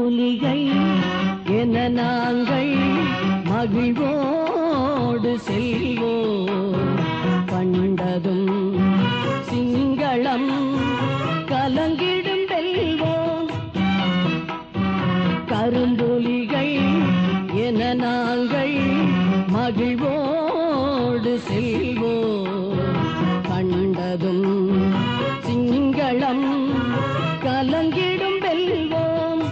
கரும்புலிகை என நாங்கள் மகிழ்வோடு செல்வோம் கண்டதும் சிங்களம் கலங்கிடும் வெல்வோம் கரும்புலிகை என நாங்கள் மகிழ்வோடு செல்வோம் கண்டதும் சிங்களம் கலங்கிடும் வெல்வோம்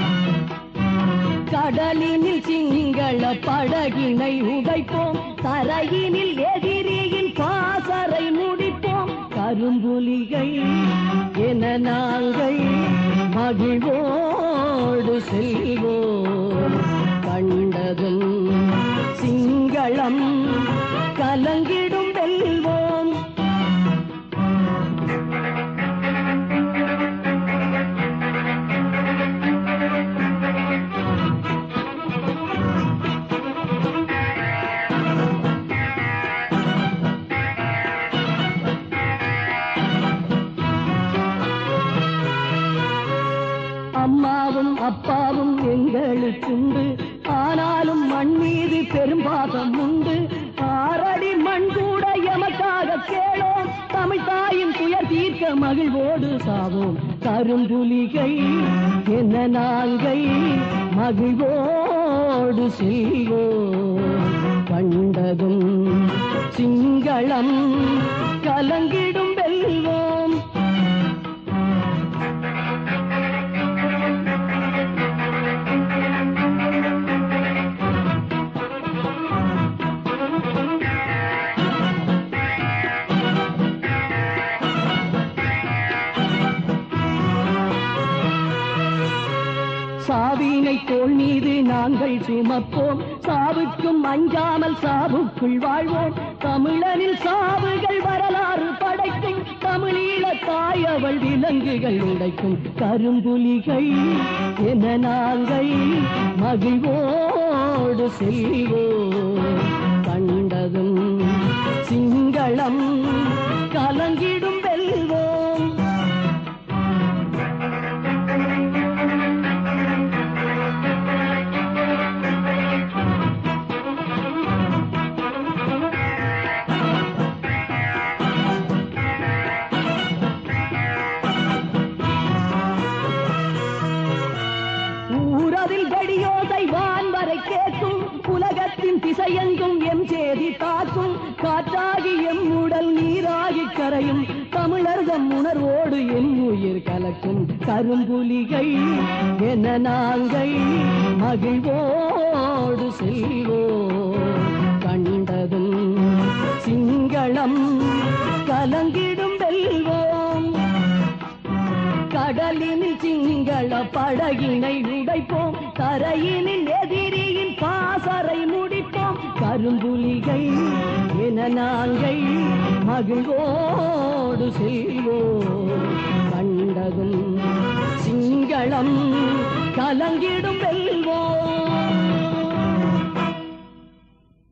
கடலினில் சிங்கள படகினை உடைப்போம் தரையினில் எதிரியின் பாசறை முடிப்போம் கரும்புலிகை என நாங்கள் மகிழ்வோடு செல்வோம் கண்டதும் சிங்களம் கலங்கிடும் வெல்வோம் அம்மாவும் அப்பாவும் எங்களுக்குண்டு ஆனாலும் மண் மீது பெரும்பாகம் உண்டு ஆறடி மண் கூட எமக்காக கேளோம் தமிழ் தாயின் துயர் தீர்க்க மகிழ்வோடு சாவோம் கரும்புலிகை என்ன நாங்கை மகிழ்வோடு செல்வோம் கண்டதும் சிங்களம் கலங்கிடும் வெல்வோம் சாவினை தோல் மீது நாங்கள் சுமப்போம் சாவுக்கும் அஞ்சாமல் சாவுக்குள் வாழ்வோம் தமிழனில் சாவுகள் வரலாறு படைக்கும் தமிழீழ தாய் அவள் விலங்குகள் உடைக்கும் கரும்புலிகை என நாங்கள் மகிழ்வோடு செல்வோம் கண்டதும் சிங்களம் கலங்கிடும் வெல்வோம் ஊரதில் வெடியோசை வான் வரை கேட்கும் உலகத்தின் திசையெங்கும் எம் சேதி தாக்கும் காற்றாகி எம் உடல் நீராகி கரையும் தமிழர்தம் உணர்வோடு என் உயிர் கலக்கும் கரும்புலிகை என நாங்கள் மகிழ்வோடு செல்வோம் கண்டதும் சிங்களம் கலங்கிடும் வெல்வோம் கடலினில் சிங்கள படகினை உடைப்போம் தரையினில் எதிரியின் பாசறை முடிப்போம் கரும்புலிகை என நாங்கள் மகிழ்வோடு செல்வோம் கண்டதும் சிங்களம் கலங்கிடும் வெல்வோம்